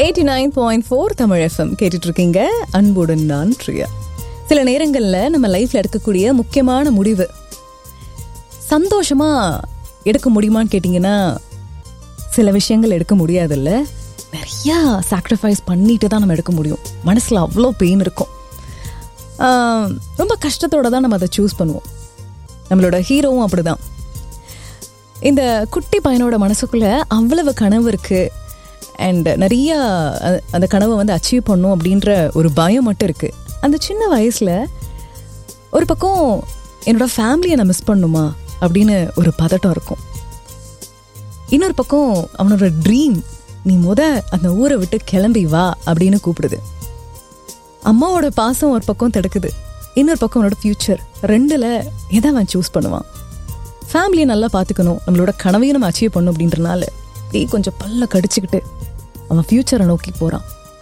eighty nine point four Tamil FM கேட்டுட்டு இருக்கீங்க அன்புடன் நான் பிரியா சில நேரங்களில் நம்ம லைஃப்ல எடுக்கக்கூடிய முக்கியமான முடிவு சந்தோஷமா எடுக்க முடியுமான்னு கேட்டிங்கன்னா சில விஷயங்கள் எடுக்க முடியாதுல்ல நிறையா சாக்ரிஃபைஸ் பண்ணிட்டு தான் நம்ம எடுக்க முடியும் மனசில் அவ்வளோ பெயின் இருக்கும் ஆஹ், ரொம்ப கஷ்டத்தோட தான் நம்ம அதை சூஸ் பண்ணுவோம் நம்மளோட ஹீரோவும் அப்படிதான் இந்த குட்டி பையனோட மனசுக்குள்ள அவ்வளவு கனவு இருக்கு அண்ட் நிறைய அ- அந்த கனவை வந்து அச்சீவ் பண்ணும் அப்படின்ற ஒரு பயம் மட்டும் இருக்கு அந்த சின்ன வயசுல ஒரு பக்கம் என்னோட ஃபேமிலியை நான் மிஸ் பண்ணுமா அப்படின்னு ஒரு பதட்டம் இருக்கும் இன்னொரு பக்கம் அவனோட ட்ரீம் நீ முத அந்த ஊரை விட்டு கிளம்பி வா அப்படின்னு கூப்பிடுது அம்மாவோட பாசம் ஒரு பக்கம் தடுக்குது இன்னொரு பக்கம் அவனோட ஃப்யூச்சர் ரெண்டுல எதை அவன் சூஸ் பண்ணுவான் ஃபேமிலியை நல்லா பார்த்துக்கணும் நம்மளோட கனவையும் நம்ம அச்சீவ் பண்ணணும் அப்படின்றனால அப்படியே கொஞ்சம் பல்ல கடிச்சுக்கிட்டு அவன் ஃப்யூச்சரை நோக்கி போறான்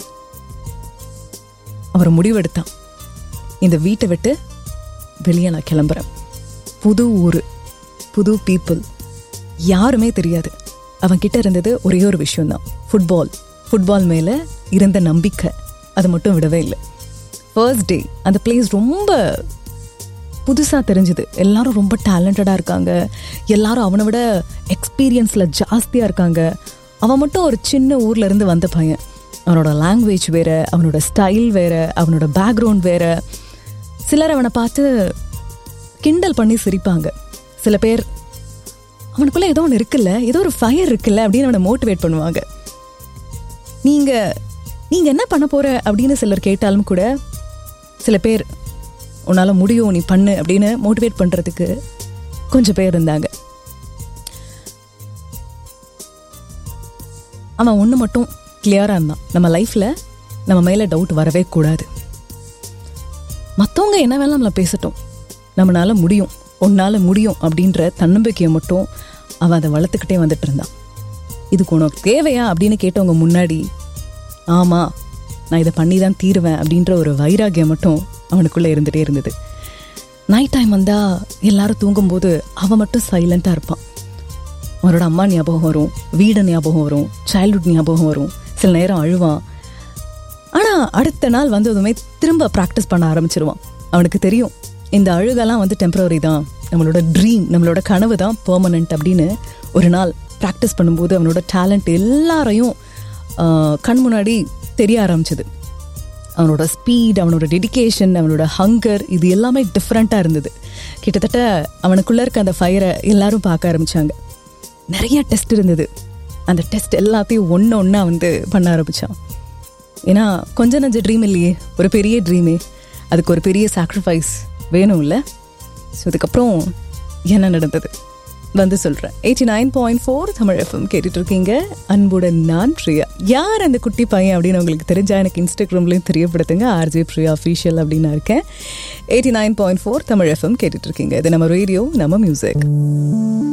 அவர் முடிவெடுத்தான் இந்த வீட்டை விட்டு வெளியே நான் கிளம்புறேன் புது ஊர் புது பீப்புள் யாருமே தெரியாது அவன் கிட்ட இருந்தது ஒரே ஒரு விஷயம்தான் ஃபுட்பால் ஃபுட்பால் மேலே இருந்த நம்பிக்கை அதை மட்டும் விடவே இல்லை ஃபர்ஸ்ட் டே அந்த பிளேஸ் ரொம்ப புதுசாக தெரிஞ்சுது எல்லாரும் ரொம்ப டேலண்டடாக இருக்காங்க எல்லாரும் அவனை விட எக்ஸ்பீரியன்ஸில் ஜாஸ்தியாக இருக்காங்க அவன் மட்டும் ஒரு சின்ன ஊர்ல இருந்து வந்த பையன் அவனோட லாங்குவேஜ் வேற அவனோட ஸ்டைல் வேற அவனோட பேக்ரவுண்ட் வேற சிலர் அவனை பார்த்து கிண்டல் பண்ணி சிரிப்பாங்க சில பேர் அவனுக்குள்ள ஏதோ ஒன்று இருக்குல்ல ஏதோ ஒரு ஃபயர் இருக்குல்ல அப்படின்னு அவனை மோட்டிவேட் பண்ணுவாங்க நீங்க நீங்க என்ன பண்ண போற அப்படின்னு சிலர் கேட்டாலும் கூட சில பேர் உன்னால முடியும் நீ பண்ணு அப்படின்னு மோட்டிவேட் பண்றதுக்கு கொஞ்சம் பேர் இருந்தாங்க அவன் ஒன்று மட்டும் கிளியராக இருந்தான் நம்ம லைஃப்ல நம்ம மேலே டவுட் வரவே கூடாது மற்றவங்க என்ன வேணாலும் நம்மளை பேசட்டும் நம்மளால முடியும் உன்னால முடியும் அப்படின்ற தன்னம்பிக்கையை மட்டும் அவன் அதை வளர்த்துக்கிட்டே வந்துட்டு இருந்தான் இதுக்கு உனக்கு தேவையா அப்படின்னு கேட்டவங்க முன்னாடி ஆமா நான் இதை பண்ணி தான் தீருவேன் அப்படின்ற ஒரு வைராகியம் மட்டும் அவனுக்குள்ள இருந்துட்டே இருந்தது நைட் டைம் வந்தா எல்லாரும் தூங்கும்போது அவன் மட்டும் சைலண்டா இருப்பான் அவனோட அம்மா ஞாபகம் வரும் வீடு ஞாபகம் வரும் சைல்ட்ஹுட் ஞாபகம் வரும் சில நேரம் அழுவான் ஆனா அடுத்த நாள் வந்ததுமே திரும்ப ப்ராக்டிஸ் பண்ண ஆரம்பிச்சிருவான் அவனுக்கு தெரியும் இந்த அழுகெல்லாம் வந்து டெம்பரரி தான் நம்மளோட ட்ரீம் நம்மளோட கனவு தான் பெர்மனன்ட் அப்படின்னு ஒரு நாள் ப்ராக்டிஸ் பண்ணும்போது அவனோட டேலண்ட் எல்லாரையும் ஆஹ், கண் முன்னாடி தெரிய ஆரம்பிச்சது அவனோட ஸ்பீட் அவனோட டெடிகேஷன் அவனோட ஹங்கர் இது எல்லாமே டிஃப்ரெண்ட்டாக இருந்தது கிட்டத்தட்ட அவனுக்குள்ள இருக்க அந்த ஃபயரை எல்லாரும் பார்க்க ஆரம்பிச்சாங்க நிறைய டெஸ்ட் இருந்தது அந்த டெஸ்ட் எல்லாத்தையும் ஒன்று ஒன்றா வந்து பண்ண ஆரம்பிச்சான் ஏன்னா கொஞ்ச நஞ்ச ட்ரீம் இல்லையே ஒரு பெரிய ட்ரீமே அதுக்கு ஒரு பெரிய சாக்ரிஃபைஸ் வேணும் இல்லை ஸோ அதுக்கப்புறம் என்ன நடந்தது வந்து சொல்கிறேன் eighty nine point four Tamil FM கேட்டுட்டு இருக்கீங்க அன்புடன் நான் பிரியா யார் அந்த குட்டி பையன் அப்படின்னு உங்களுக்கு தெரிஞ்சா எனக்கு இன்ஸ்டாகிராம்லையும் தெரியப்படுத்துங்க ஆர்ஜே பிரியா அஃபீஷியல் அப்படின்னு நான் இருக்கேன் eighty nine point four Tamil FM கேட்டுட்டு இருக்கீங்க இது நம்ம ரேடியோ நம்ம மியூசிக்